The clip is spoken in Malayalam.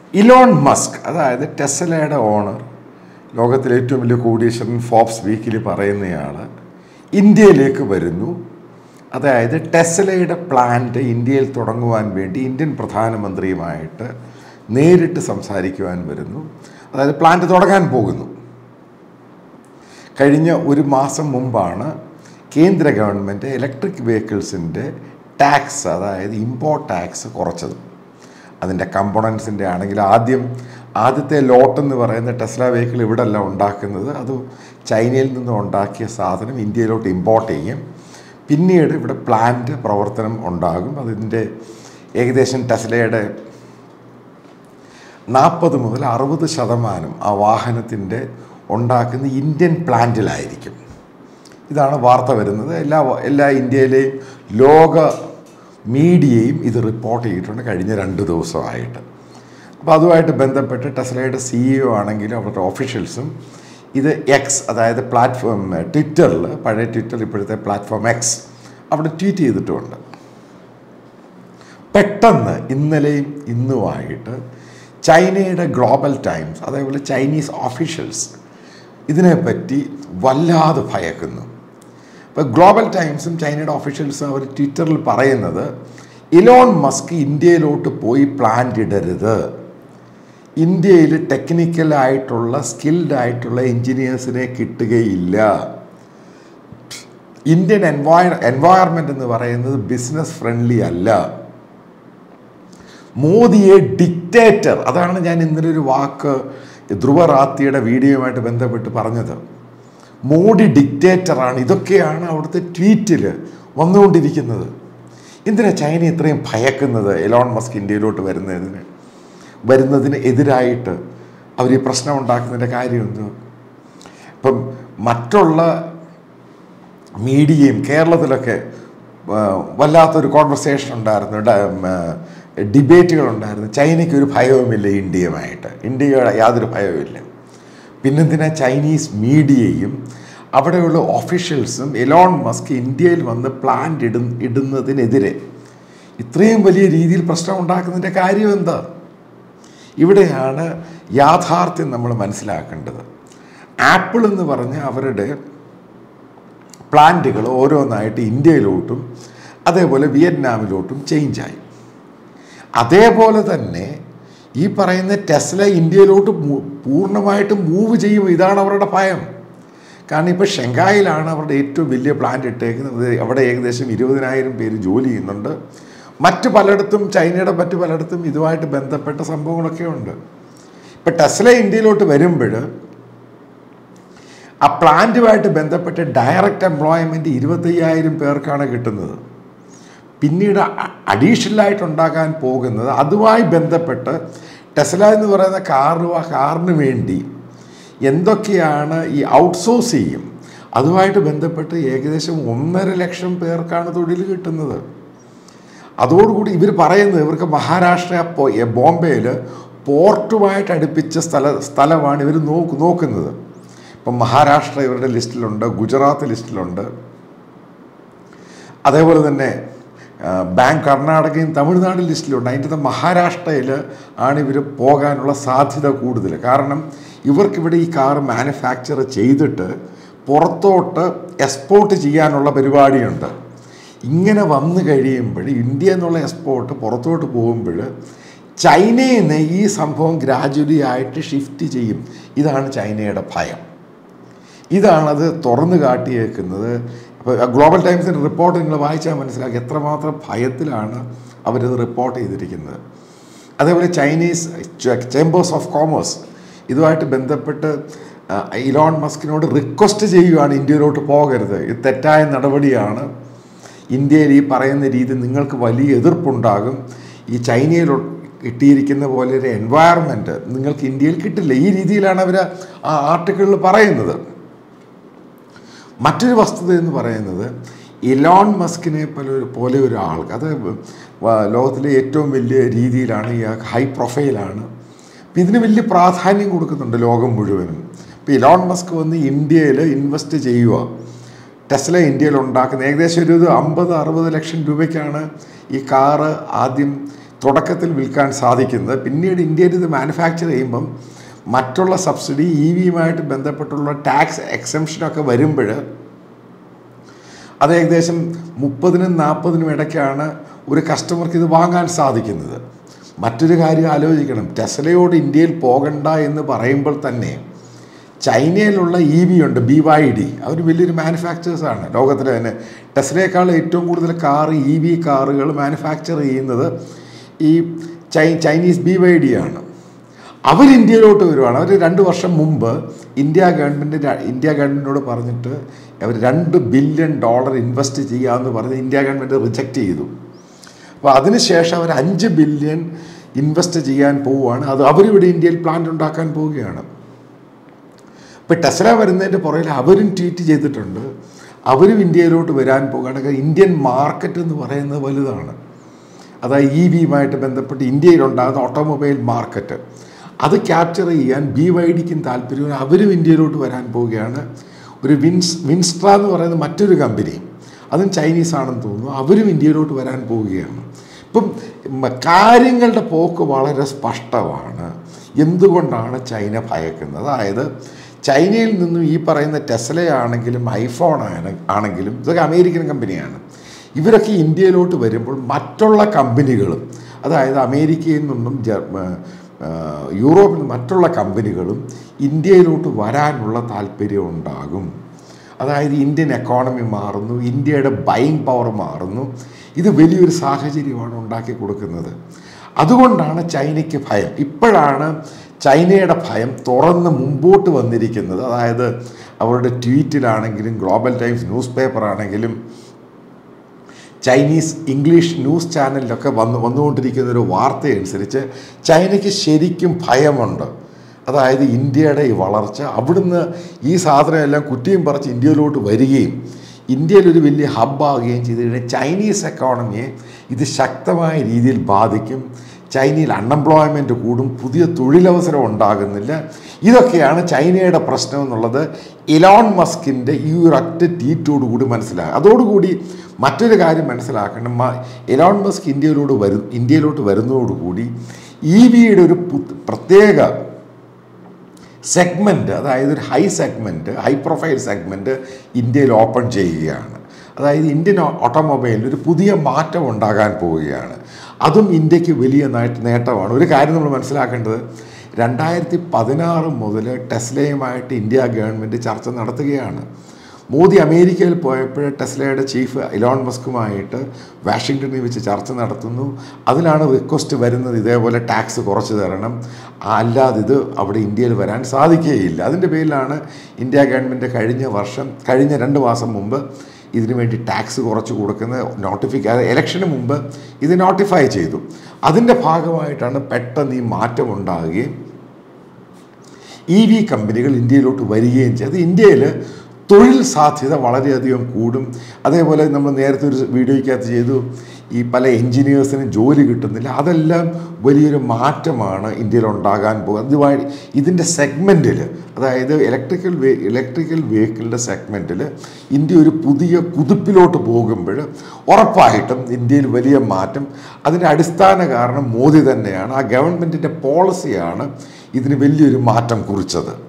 ഇലോൺ മസ്ക് അതായത് ടെസ്ലയുടെ ഓണർ ലോകത്തിലെ ഏറ്റവും വലിയ കോടീശ്വരൻ ഫോബ്സ് വീക്കിലി പറയുന്നയാൾ ഇന്ത്യയിലേക്ക് വരുന്നു അതായത് ടെസ്ലയുടെ പ്ലാന്റ് ഇന്ത്യയിൽ തുടങ്ങുവാൻ വേണ്ടി ഇന്ത്യൻ പ്രധാനമന്ത്രിയുമായിട്ട് നേരിട്ട് സംസാരിക്കുവാൻ വരുന്നു അതായത് പ്ലാന്റ് തുടങ്ങാൻ പോകുന്നു കഴിഞ്ഞ ഒരു മാസം മുമ്പാണ് കേന്ദ്ര ഗവൺമെൻറ് ഇലക്ട്രിക് വെഹിക്കിൾസിൻ്റെ ടാക്സ് അതായത് ഇമ്പോർട്ട് ടാക്സ് കുറച്ചത് അതിൻ്റെ കമ്പോണൻസിൻ്റെ ആണെങ്കിൽ ആദ്യം ആദ്യത്തെ ലോട്ട് എന്ന് പറയുന്ന ടെസ്ല വെഹിക്കിൾ ഇവിടെ അല്ല ഉണ്ടാക്കുന്നത് അത് ചൈനയിൽ നിന്ന് ഉണ്ടാക്കിയ സാധനം ഇന്ത്യയിലോട്ട് ഇമ്പോർട്ട് ചെയ്യും പിന്നീട് ഇവിടെ പ്ലാന്റ് പ്രവർത്തനം ഉണ്ടാകും അതിൻ്റെ ഏകദേശം ടെസ്ലയുടെ നാൽപ്പത് മുതൽ അറുപത് ശതമാനം ആ വാഹനത്തിൻ്റെ ഉണ്ടാക്കുന്ന ഇന്ത്യൻ പ്ലാന്റിലായിരിക്കും ഇതാണ് വാർത്ത വരുന്നത് എല്ലാ എല്ലാ ഇന്ത്യയിലെയും ലോക മീഡിയയും ഇത് റിപ്പോർട്ട് ചെയ്തിട്ടുണ്ട് കഴിഞ്ഞ രണ്ട് ദിവസമായിട്ട് അപ്പോൾ അതുമായിട്ട് ബന്ധപ്പെട്ട് ടെസ്ലയുടെ സിഇഒ ആണെങ്കിലും അവരുടെ ഒഫീഷ്യൽസും ഇത് എക്സ് അതായത് പ്ലാറ്റ്ഫോം ട്വിറ്ററിൽ പഴയ ട്വിറ്റർ ഇപ്പോഴത്തെ പ്ലാറ്റ്ഫോം എക്സ് അവിടെ ട്വീറ്റ് ചെയ്തിട്ടുമുണ്ട് പെട്ടെന്ന് ഇന്നലെയും ഇന്നുമായിട്ട് ചൈനയുടെ ഗ്ലോബൽ ടൈംസ് അതേപോലെ ചൈനീസ് ഓഫീഷ്യൽസ് ഇതിനെപ്പറ്റി വല്ലാതെ ഭയക്കുന്നു ഇപ്പോൾ ഗ്ലോബൽ ടൈംസും ചൈനയുടെ ഓഫീഷ്യൽസും അവർ ട്വിറ്ററിൽ പറയുന്നത് ഇലോൺ മസ്ക് ഇന്ത്യയിലോട്ട് പോയി പ്ലാന്റ് ഇടരുത് ഇന്ത്യയിൽ ടെക്നിക്കലായിട്ടുള്ള സ്കിൽഡ് ആയിട്ടുള്ള എൻജിനീയേഴ്സിനെ കിട്ടുകയില്ല ഇന്ത്യൻ എൻവയർ എൻവയറമെൻ്റ് എന്ന് പറയുന്നത് ബിസിനസ് ഫ്രണ്ട്ലി അല്ല മോദിയെ ഡിക്റ്റേറ്റർ അതാണ് ഞാൻ ഇന്നലെ ഒരു വാക്ക് ധ്രുവ റാത്തിയുടെ വീഡിയോയുമായിട്ട് ബന്ധപ്പെട്ട് പറഞ്ഞത് മോഡി ഡിക്റ്റേറ്ററാണ് ഇതൊക്കെയാണ് അവിടുത്തെ ട്വീറ്റിൽ വന്നുകൊണ്ടിരിക്കുന്നത് എന്തിനാ ചൈന ഇത്രയും ഭയക്കുന്നത് എലോൺ മസ്ക് ഇന്ത്യയിലോട്ട് വരുന്നതിന് വരുന്നതിന് എതിരായിട്ട് അവർ ഈ പ്രശ്നം ഉണ്ടാക്കുന്നതിൻ്റെ കാര്യം എന്തോ ഇപ്പം മറ്റുള്ള മീഡിയയും കേരളത്തിലൊക്കെ ആ, വല്ലാത്തൊരു കോൺവെർസേഷൻ ഉണ്ടായിരുന്നു ഡിബേറ്റുകൾ ഉണ്ടായിരുന്നു ചൈനയ്ക്ക് ഒരു ഭയവുമില്ല ഇന്ത്യയുമായിട്ട് ഇന്ത്യയുടെ യാതൊരു ഭയവുമില്ല പിന്നെന്തിനാ ചൈനീസ് മീഡിയയും അവിടെയുള്ള ഒഫീഷ്യൽസും എലോൺ മസ്ക് ഇന്ത്യയിൽ വന്ന് പ്ലാന്റ് ഇട ഇടുന്നതിനെതിരെ ഇത്രയും വലിയ രീതിയിൽ പ്രശ്നം ഉണ്ടാക്കുന്നതിൻ്റെ കാര്യം എന്താ ഇവിടെയാണ് യാഥാർത്ഥ്യം നമ്മൾ മനസ്സിലാക്കേണ്ടത് ആപ്പിൾ എന്ന് പറഞ്ഞ അവരുടെ പ്ലാന്റുകൾ ഓരോന്നായിട്ട് ഇന്ത്യയിലോട്ടും അതേപോലെ വിയറ്റ്നാമിലോട്ടും ചേഞ്ചായി അതേപോലെ തന്നെ ഈ പറയുന്ന ടെസ്ല ഇന്ത്യയിലോട്ട് മൂ- പൂർണ്ണമായിട്ടും മൂവ് ചെയ്യും ഇതാണ് അവരുടെ ഭയം കാരണം ഇപ്പോൾ ഷെങ്കായിലാണ് അവരുടെ ഏറ്റവും വലിയ പ്ലാന്റ് ഇട്ടേക്കുന്നത് അവിടെ ഏകദേശം ഇരുപതിനായിരം പേര് ജോലി ചെയ്യുന്നുണ്ട് മറ്റ് പലയിടത്തും ചൈനയുടെ മറ്റ് പലയിടത്തും ഇതുമായിട്ട് ബന്ധപ്പെട്ട സംഭവങ്ങളൊക്കെ ഉണ്ട് ഇപ്പം ടെസ്ല ഇന്ത്യയിലോട്ട് വരുമ്പോൾ ആ പ്ലാന്റുമായിട്ട് ബന്ധപ്പെട്ട് ഡയറക്റ്റ് എംപ്ലോയ്മെൻറ്റ് ഇരുപത്തയ്യായിരം പേർക്കാണ് കിട്ടുന്നത് പിന്നീട് അഡീഷണൽ ആയിട്ട് ഉണ്ടാക്കാൻ പോകുന്നത് അതുമായി ബന്ധപ്പെട്ട് ടെസ്ല എന്ന് പറയുന്ന കാറ് ആ കാറിന് വേണ്ടി എന്തൊക്കെയാണ് ഈ ഔട്ട്സോഴ്സ് ചെയ്യും അതുമായിട്ട് ബന്ധപ്പെട്ട് ഏകദേശം ഒന്നര ലക്ഷം പേർക്കാണ് തൊഴിൽ കിട്ടുന്നത് അതോടുകൂടി ഇവർ പറയുന്നത് ഇവർക്ക് മഹാരാഷ്ട്ര പോ- എ- ബോംബെയിൽ പോർട്ടുമായിട്ട് അടുപ്പിച്ച സ്ഥല സ്ഥലമാണ് ഇവർ നോക്ക് നോക്കുന്നത് ഇപ്പം മഹാരാഷ്ട്ര ഇവരുടെ ലിസ്റ്റിലുണ്ട് ഗുജറാത്ത് ലിസ്റ്റിലുണ്ട് അതേപോലെ തന്നെ ആ, ബാങ്ക് കർണാടകയും തമിഴ്നാട് ലിസ്റ്റിലുണ്ട് അതിൻ്റെ അകത്ത് മഹാരാഷ്ട്രയിൽ ആണ് ഇവർ പോകാനുള്ള സാധ്യത കൂടുതൽ കാരണം ഇവർക്കിവിടെ ഈ കാർ മാനുഫാക്ചർ ചെയ്തിട്ട് പുറത്തോട്ട് എക്സ്പോർട്ട് ചെയ്യാനുള്ള പരിപാടിയുണ്ട് ഇങ്ങനെ വന്നു കഴിയുമ്പോൾ ഇന്ത്യ എന്നുള്ള എക്സ്പോർട്ട് പുറത്തോട്ട് പോകുമ്പോൾ ചൈനയിൽ നിന്ന് ഈ സംഭവം ഗ്രാജുവലി ആയിട്ട് ഷിഫ്റ്റ് ചെയ്യും ഇതാണ് ചൈനയുടെ ഭയം ഇതാണത് തുറന്നു കാട്ടിയേക്കുന്നത് അപ്പോൾ ഗ്ലോബൽ ടൈംസിൻ്റെ റിപ്പോർട്ട് നിങ്ങൾ വായിച്ചാൽ മനസ്സിലാക്കി എത്രമാത്രം ഭയത്തിലാണ് അവരിത് റിപ്പോർട്ട് ചെയ്തിരിക്കുന്നത് അതേപോലെ ചൈനീസ് ചേംബേഴ്സ് ഓഫ് കോമേഴ്സ് ഇതുമായിട്ട് ബന്ധപ്പെട്ട് ആ, ഇലോൺ മസ്കിനോട് റിക്വസ്റ്റ് ചെയ്യുകയാണ് ഇന്ത്യയിലോട്ട് പോകരുത് ഇത് തെറ്റായ നടപടിയാണ് ഇന്ത്യയിൽ ഈ പറയുന്ന രീതി നിങ്ങൾക്ക് വലിയ എതിർപ്പുണ്ടാകും ഈ ചൈനയിൽ കിട്ടിയിരിക്കുന്ന പോലെ ഒരു എൻവയറമെൻറ്റ് നിങ്ങൾക്ക് ഇന്ത്യയിൽ കിട്ടില്ല ഈ രീതിയിലാണ് അവർ ആ ആർട്ടിക്കിളിൽ പറയുന്നത് മറ്റൊരു വസ്തുത എന്ന് പറയുന്നത് ഇലോൺ മസ്കിനെ പോലെ ഒരു പോലെ ഒരാൾ അത് വ- ലോകത്തിലെ ഏറ്റവും വലിയ രീതിയിലാണ് ഈ ഹൈ പ്രൊഫൈലാണ് അപ്പം ഇതിന് വലിയ പ്രാധാന്യം കൊടുക്കുന്നുണ്ട് ലോകം മുഴുവനും ഇപ്പോൾ ഇലോൺ മസ്ക് വന്ന് ഇന്ത്യയിൽ ഇൻവെസ്റ്റ് ചെയ്യുക ടെസ്ല ഇന്ത്യയിൽ ഉണ്ടാക്കുന്ന ഏകദേശം ഒരു അമ്പത് അറുപത് ലക്ഷം രൂപയ്ക്കാണ് ഈ കാറ് ആദ്യം തുടക്കത്തിൽ വിൽക്കാൻ സാധിക്കുന്നത് പിന്നീട് ഇന്ത്യയിൽ ഇത് മാനുഫാക്ചർ ചെയ്യുമ്പം മറ്റുള്ള സബ്സിഡി ഇ വിയുമായിട്ട് ബന്ധപ്പെട്ടുള്ള ടാക്സ് എക്സംഷനൊക്കെ വരുമ്പോൾ അത് ഏകദേശം മുപ്പതിനും നാൽപ്പതിനും ഇടയ്ക്കാണ് ഒരു കസ്റ്റമർക്ക് ഇത് വാങ്ങാൻ സാധിക്കുന്നത് മറ്റൊരു കാര്യം ആലോചിക്കണം ടെസ്ലയോട് ഇന്ത്യയിൽ പോകണ്ട എന്ന് പറയുമ്പോൾ തന്നെ ചൈനയിലുള്ള ഇ വി ഉണ്ട് ബി വൈ ഡി അവർ വലിയൊരു മാനുഫാക്ചേഴ്സാണ് ലോകത്തിലെ തന്നെ ടെസ്ലയേക്കാൾ ഏറ്റവും കൂടുതൽ കാർ ഇ വി കാറുകൾ മാനുഫാക്ചർ ചെയ്യുന്നത് ഈ ചൈ ചൈനീസ് ബി വൈ ഡി ആണ് അവർ ഇന്ത്യയിലോട്ട് വരുവാണ് അവർ രണ്ട് വർഷം മുമ്പ് ഇന്ത്യ ഗവൺമെൻറ് ഇന്ത്യ ഗവൺമെൻറ്റിനോട് പറഞ്ഞിട്ട് അവർ രണ്ട് ബില്യൺ ഡോളർ ഇൻവെസ്റ്റ് ചെയ്യാമെന്ന് പറഞ്ഞ് ഇന്ത്യ ഗവൺമെൻറ് റിജക്റ്റ് ചെയ്തു അപ്പോൾ അതിനുശേഷം അവർ അഞ്ച് ബില്യൺ ഇൻവെസ്റ്റ് ചെയ്യാൻ പോവുകയാണ് അത് അവരിവിടെ ഇന്ത്യയിൽ പ്ലാന്റ് ഉണ്ടാക്കാൻ പോവുകയാണ് ഇപ്പോൾ ടെസ്ല വരുന്നതിൻ്റെ പുറകിൽ അവരും ട്വീറ്റ് ചെയ്തിട്ടുണ്ട് അവരും ഇന്ത്യയിലോട്ട് വരാൻ പോകുകയാണ് ഇന്ത്യൻ മാർക്കറ്റ് എന്ന് പറയുന്നത് വലുതാണ് അതായത് ഇ വിയുമായിട്ട് ബന്ധപ്പെട്ട് ഇന്ത്യയിലുണ്ടാകുന്ന ഓട്ടോമൊബൈൽ മാർക്കറ്റ് അത് ക്യാപ്ചർ ചെയ്യാൻ ബി വൈ ഡിക്കും താല്പര്യം അവരും ഇന്ത്യയിലോട്ട് വരാൻ പോവുകയാണ് ഒരു വിൻസ് വിൻസ്ട്ര എന്ന് പറയുന്ന മറ്റൊരു കമ്പനി അതും ചൈനീസ് ആണെന്ന് തോന്നുന്നു അവരും ഇന്ത്യയിലോട്ട് വരാൻ പോവുകയാണ് ഇപ്പം മ- കാര്യങ്ങളുടെ പോക്ക് വളരെ സ്പഷ്ടമാണ് എന്തുകൊണ്ടാണ് ചൈന ഭയക്കുന്നത് അതായത് ചൈനയിൽ നിന്നും ഈ പറയുന്ന ടെസ്ലയാണെങ്കിലും ഐഫോൺ ആണ്- ആണെങ്കിലും ഇതൊക്കെ അമേരിക്കൻ കമ്പനിയാണ് ഇവരൊക്കെ ഇന്ത്യയിലോട്ട് വരുമ്പോൾ മറ്റുള്ള കമ്പനികളും അതായത് അമേരിക്കയിൽ നിന്നും ജർമ്മ ആ, യൂറോപ്പിൽ നിന്നും മറ്റുള്ള കമ്പനികളും ഇന്ത്യയിലോട്ട് വരാനുള്ള താല്പര്യം ഉണ്ടാകും അതായത് ഇന്ത്യൻ എക്കോണമി മാറുന്നു ഇന്ത്യയുടെ ബൈങ് പവർ മാറുന്നു ഇത് വലിയൊരു സാഹചര്യമാണ് ഉണ്ടാക്കി കൊടുക്കുന്നത് അതുകൊണ്ടാണ് ചൈനയ്ക്ക് ഭയം ഇപ്പോഴാണ് ചൈനയുടെ ഭയം തുറന്ന് മുമ്പോട്ട് വന്നിരിക്കുന്നത് അതായത് അവരുടെ ട്വീറ്റിലാണെങ്കിലും ഗ്ലോബൽ ടൈംസ് ന്യൂസ് പേപ്പർ ആണെങ്കിലും ചൈനീസ് ഇംഗ്ലീഷ് ന്യൂസ് ചാനലിലൊക്കെ വന്ന് വന്നുകൊണ്ടിരിക്കുന്ന ഒരു വാർത്തയനുസരിച്ച് ചൈനയ്ക്ക് ശരിക്കും ഭയമുണ്ട് അതായത് ഇന്ത്യയുടെ ഈ വളർച്ച അവിടുന്ന് ഈ സാധനം എല്ലാം കുറ്റിയും പറിച്ച് ഇന്ത്യയിലോട്ട് വരികയും ഇന്ത്യയിൽ ഒരു വലിയ ഹബ്ബാകുകയും ചെയ്ത് കഴിഞ്ഞാൽ ചൈനീസ് എക്കോണമിയെ ഇത് ശക്തമായ രീതിയിൽ ബാധിക്കും ചൈനയിൽ അൺഎംപ്ലോയ്മെൻറ്റ് കൂടും പുതിയ തൊഴിലവസരം ഉണ്ടാകുന്നില്ല ഇതൊക്കെയാണ് ചൈനയുടെ പ്രശ്നം എന്നുള്ളത് ഇലോൺ മസ്കിൻ്റെ ഈ ഒരു ഒറ്റ ട്വീറ്റോട് കൂടി മനസ്സിലാകും അതോടുകൂടി മറ്റൊരു കാര്യം മനസ്സിലാക്കണം മ- ഇലോൺ മസ്ക് ഇന്ത്യയിലോട്ട് വരും ഇന്ത്യയിലോട്ട് വരുന്നതോടുകൂടി ഇ വിയുടെ ഒരു പു- പ്രത്യേക സെഗ്മെൻറ്റ് അതായത് ഒരു high segment high profile segment ഇന്ത്യയിൽ ഓപ്പൺ ചെയ്യുകയാണ് അതായത് ഇന്ത്യൻ ഓട്ടോമൊബൈലിൽ ഒരു പുതിയ മാറ്റം ഉണ്ടാകാൻ പോവുകയാണ് അതും ഇന്ത്യക്ക് വലിയ നേട്ട- നേട്ടമാണ് ഒരു കാര്യം നമ്മൾ മനസ്സിലാക്കേണ്ടത് രണ്ടായിരത്തി പതിനാറ് മുതൽ ടെസ്ലയുമായിട്ട് ഇന്ത്യ ഗവൺമെൻറ് ചർച്ച നടത്തുകയാണ് മോദി അമേരിക്കയിൽ പോയപ്പോൾ ടെസ്ലയുടെ ചീഫ് ഇലോൺ മസ്കുമായിട്ട് വാഷിങ്ടണിൽ വെച്ച് ചർച്ച നടത്തുന്നു അതിലാണ് റിക്വസ്റ്റ് വരുന്നത് ഇതേപോലെ ടാക്സ് കുറച്ച് തരണം അല്ലാതെ ഇത് അവിടെ ഇന്ത്യയിൽ വരാൻ സാധിക്കുകയില്ല അതിൻ്റെ പേരിലാണ് ഇന്ത്യ ഗവൺമെൻറ് കഴിഞ്ഞ വർഷം കഴിഞ്ഞ രണ്ട് മാസം മുമ്പ് ഇതിനു വേണ്ടി ടാക്സ് കുറച്ച് കൊടുക്കുന്ന നോട്ടിഫിക്ക ഇലക്ഷന് മുമ്പ് ഇത് നോട്ടിഫൈ ചെയ്തു അതിൻ്റെ ഭാഗമായിട്ടാണ് പെട്ടെന്ന് ഈ മാറ്റം ഉണ്ടാകുകയും ഇ വി കമ്പനികൾ ഇന്ത്യയിലോട്ട് വരികയും ചെയ്യും അത് ഇന്ത്യയിൽ തൊഴിൽ സാധ്യത വളരെയധികം കൂടും അതേപോലെ നമ്മൾ നേരത്തെ ഒരു വീഡിയോയ്ക്കകത്ത് ചെയ്തു ഈ പല എൻജിനീയേഴ്സിനും ജോലി കിട്ടുന്നില്ല അതെല്ലാം വലിയൊരു മാറ്റമാണ് ഇന്ത്യയിൽ ഉണ്ടാകാൻ പോകുന്നത് അതുമായി ഇതിൻ്റെ സെഗ്മെൻറ്റിൽ അതായത് ഇലക്ട്രിക്കൽ വേ ഇലക്ട്രിക്കൽ വെഹിക്കിളിൻ്റെ സെഗ്മെൻറ്റിൽ ഇന്ത്യ ഒരു പുതിയ കുതിപ്പിലോട്ട് പോകുമ്പോൾ ഉറപ്പായിട്ടും ഇന്ത്യയിൽ വലിയ മാറ്റം അതിൻ്റെ അടിസ്ഥാന കാരണം മോദി തന്നെയാണ് ആ ഗവൺമെൻറ്റിൻ്റെ പോളിസിയാണ് ഇതിന് വലിയൊരു മാറ്റം കുറിച്ചത്